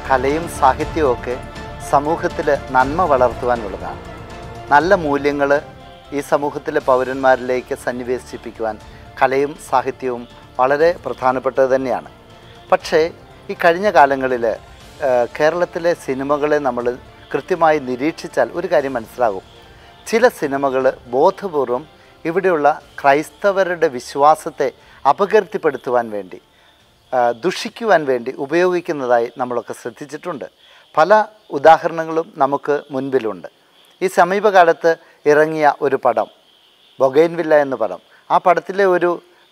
കലയും സാഹിത്യവും ഒക്കെ സമൂഹത്തിൽ നന്മ വളർത്തുവാനുള്ളതാണ് നല്ല മൂല്യങ്ങൾ ഈ സമൂഹത്തിലെ പൗരന്മാരിലേക്ക് സന്നിവേശിപ്പിക്കുവാൻ കലയും സാഹിത്യവും വളരെ പ്രധാനപ്പെട്ടത് തന്നെയാണ് പക്ഷേ ഈ കഴിഞ്ഞ കാലങ്ങളിൽ കേരളത്തിലെ സിനിമകളെ നമ്മൾ കൃത്യമായി നിരീക്ഷിച്ചാൽ ഒരു കാര്യം മനസ്സിലാകും ചില സിനിമകൾ ബോധപൂർവം ഇവിടെയുള്ള ക്രൈസ്തവരുടെ വിശ്വാസത്തെ അപകീർത്തിപ്പെടുത്തുവാൻ വേണ്ടി ആ, ദുഷിക്കുവാൻ വേണ്ടി ഉപയോഗിക്കുന്നതായി നമ്മളൊക്കെ ശ്രദ്ധിച്ചിട്ടുണ്ട് പല ഉദാഹരണങ്ങളും നമുക്ക് മുൻപിലുണ്ട് ഈ സമീപകാലത്ത് ഇറങ്ങിയ ഒരു പടം ബൊഗൈൻവില്ല എന്ന പടം ആ പടത്തിലെ ഒരു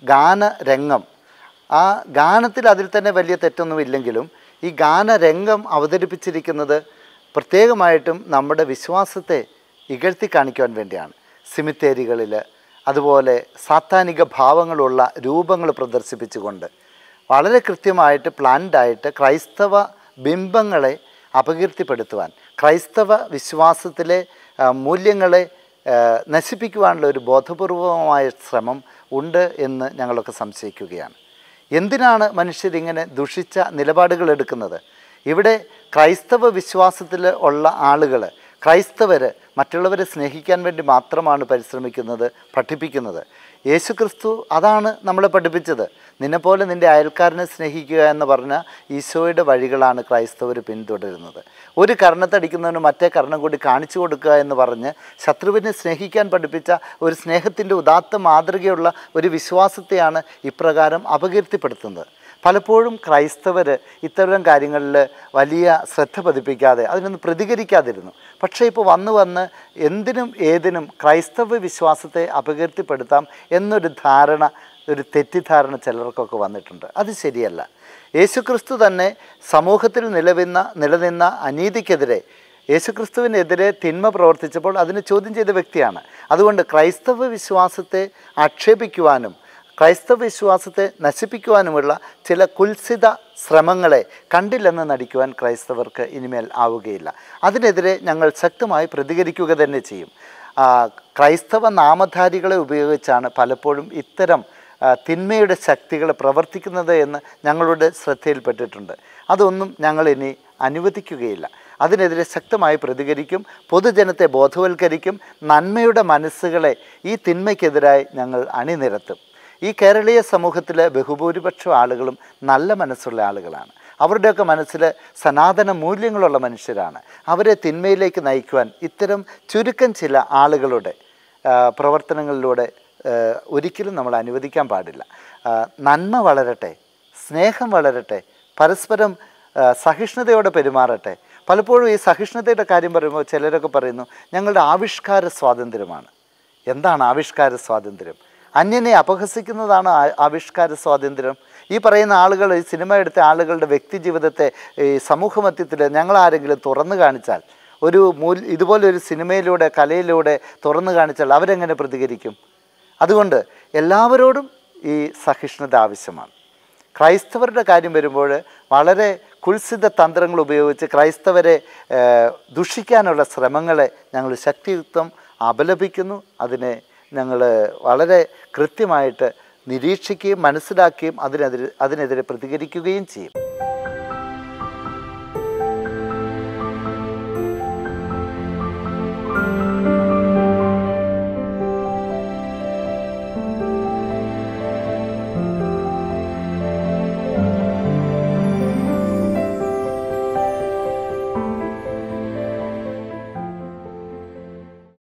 ഗാനരംഗം ആ ഗാനത്തിൽ അതിൽ തന്നെ വലിയ തെറ്റൊന്നുമില്ലെങ്കിലും ഈ ഗാനരംഗം അവതരിപ്പിച്ചിരിക്കുന്നത് പ്രത്യേകമായിട്ടും നമ്മുടെ വിശ്വാസത്തെ ഇകഴ്ത്തി കാണിക്കുവാൻ വേണ്ടിയാണ് സിമിത്തേരികളിൽ അതുപോലെ സാത്താനിക ഭാവങ്ങളുള്ള രൂപങ്ങൾ പ്രദർശിപ്പിച്ചുകൊണ്ട് വളരെ കൃത്യമായിട്ട് പ്ലാൻഡായിട്ട് ക്രൈസ്തവ ബിംബങ്ങളെ അപകീർത്തിപ്പെടുത്തുവാൻ ക്രൈസ്തവ വിശ്വാസത്തിലെ ആ, മൂല്യങ്ങളെ ആ, നശിപ്പിക്കുവാനുള്ള ഒരു ബോധപൂർവമായ ശ്രമം ഉണ്ട് എന്ന് ഞങ്ങളൊക്കെ സംശയിക്കുകയാണ് എന്തിനാണ് മനുഷ്യരിങ്ങനെ ദുഷിച്ച നിലപാടുകൾ എടുക്കുന്നത് ഇവിടെ ക്രൈസ്തവ വിശ്വാസത്തിൽ ഉള്ള ആളുകൾ ക്രൈസ്തവർ മറ്റുള്ളവരെ സ്നേഹിക്കാൻ വേണ്ടി മാത്രമാണ് പരിശ്രമിക്കുന്നത് പഠിപ്പിക്കുന്നത് യേശുക്രിസ്തു അതാണ് നമ്മളെ പഠിപ്പിച്ചത് നിന്നെപ്പോലെ നിൻ്റെ അയൽക്കാരനെ സ്നേഹിക്കുക എന്ന് പറഞ്ഞ ഈശോയുടെ വഴികളാണ് ക്രൈസ്തവർ പിന്തുടരുന്നത് ഒരു കർണത്തടിക്കുന്നവന് മറ്റേ കർണം കൂടി കാണിച്ചു കൊടുക്കുക എന്ന് പറഞ്ഞ് ശത്രുവിനെ സ്നേഹിക്കാൻ പഠിപ്പിച്ച ഒരു സ്നേഹത്തിൻ്റെ ഉദാത്ത മാതൃകയുള്ള ഒരു വിശ്വാസത്തെയാണ് ഇപ്രകാരം അപകീർത്തിപ്പെടുത്തുന്നത് പലപ്പോഴും ക്രൈസ്തവർ ഇത്തരം കാര്യങ്ങളിൽ വലിയ ശ്രദ്ധ പതിപ്പിക്കാതെ അതിനൊന്നും പ്രതികരിക്കാതിരുന്നു പക്ഷേ ഇപ്പോൾ വന്ന് വന്ന് എന്തിനും ഏതിനും ക്രൈസ്തവ വിശ്വാസത്തെ അപകീർത്തിപ്പെടുത്താം എന്നൊരു ധാരണ ഒരു തെറ്റിദ്ധാരണ ചിലർക്കൊക്കെ വന്നിട്ടുണ്ട് അത് ശരിയല്ല യേശുക്രിസ്തു തന്നെ സമൂഹത്തിൽ നിലവിന്ന നിലനിന്ന അനീതിക്കെതിരെ യേശുക്രിസ്തുവിനെതിരെ തിന്മ പ്രവർത്തിച്ചപ്പോൾ അതിനെ ചോദ്യം ചെയ്ത വ്യക്തിയാണ് അതുകൊണ്ട് ക്രൈസ്തവ വിശ്വാസത്തെ ആക്ഷേപിക്കുവാനും ക്രൈസ്തവ വിശ്വാസത്തെ നശിപ്പിക്കുവാനുമുള്ള ചില കുൽസിത ശ്രമങ്ങളെ കണ്ടില്ലെന്ന് നടിക്കുവാൻ ക്രൈസ്തവർക്ക് ഇനിമേൽ ആവുകയില്ല അതിനെതിരെ ഞങ്ങൾ ശക്തമായി പ്രതികരിക്കുക തന്നെ ചെയ്യും ആ, ക്രൈസ്തവ നാമധാരികളെ ഉപയോഗിച്ചാണ് പലപ്പോഴും ഇത്തരം ആ, തിന്മയുടെ ശക്തികൾ പ്രവർത്തിക്കുന്നത് എന്ന് ഞങ്ങളുടെ ശ്രദ്ധയിൽപ്പെട്ടിട്ടുണ്ട് അതൊന്നും ഞങ്ങൾ ഇനി അനുവദിക്കുകയില്ല അതിനെതിരെ ശക്തമായി പ്രതികരിക്കും പൊതുജനത്തെ ബോധവൽക്കരിക്കും നന്മയുടെ മനസ്സുകളെ ഈ തിന്മയ്ക്കെതിരായി ഞങ്ങൾ അണിനിരത്തും ഈ കേരളീയ സമൂഹത്തിലെ ബഹുഭൂരിപക്ഷം ആളുകളും നല്ല മനസ്സുള്ള ആളുകളാണ് അവരുടെയൊക്കെ മനസ്സിൽ സനാതന മൂല്യങ്ങളുള്ള മനുഷ്യരാണ് അവരെ തിന്മയിലേക്ക് നയിക്കുവാൻ ഇത്തരം ചുരുക്കം ചില ആളുകളുടെ ആ, പ്രവർത്തനങ്ങളിലൂടെ ആ, ഒരിക്കലും നമ്മൾ അനുവദിക്കാൻ പാടില്ല ആ, നന്മ വളരട്ടെ സ്നേഹം വളരട്ടെ പരസ്പരം ആ, സഹിഷ്ണുതയോടെ പെരുമാറട്ടെ പലപ്പോഴും ഈ സഹിഷ്ണുതയുടെ കാര്യം പറയുമ്പോൾ ചിലരൊക്കെ പറയുന്നു ഞങ്ങളുടെ ആവിഷ്കാര സ്വാതന്ത്ര്യമാണ് എന്താണ് ആവിഷ്കാര സ്വാതന്ത്ര്യം അന്യനെ അപഹസിക്കുന്നതാണ് ആ- ആവിഷ്കാര സ്വാതന്ത്ര്യം ഈ പറയുന്ന ആളുകൾ ഈ സിനിമ എടുത്ത ആളുകളുടെ വ്യക്തി ജീവിതത്തെ ഈ സമൂഹമധ്യത്തിൽ ഞങ്ങൾ ആരെങ്കിലും തുറന്നു കാണിച്ചാൽ ഒരു മൂൽ ഇതുപോലെ ഒരു സിനിമയിലൂടെ കലയിലൂടെ തുറന്നു കാണിച്ചാൽ അവരെങ്ങനെ പ്രതികരിക്കും അതുകൊണ്ട് എല്ലാവരോടും ഈ സഹിഷ്ണുത ആവശ്യമാണ് ക്രൈസ്തവരുടെ കാര്യം വരുമ്പോൾ വളരെ കുൽസിത തന്ത്രങ്ങൾ ഉപയോഗിച്ച് ക്രൈസ്തവരെ ഏഹ്, ദുഷിക്കാനുള്ള ശ്രമങ്ങളെ ഞങ്ങൾ ശക്തിയുക്തം അപലപിക്കുന്നു അതിനെ ഞങ്ങൾ വളരെ കൃത്യമായിട്ട് നിരീക്ഷിക്കുകയും മനസ്സിലാക്കുകയും അതിനെതിരെ അതിനെതിരെ പ്രതികരിക്കുകയും ചെയ്യും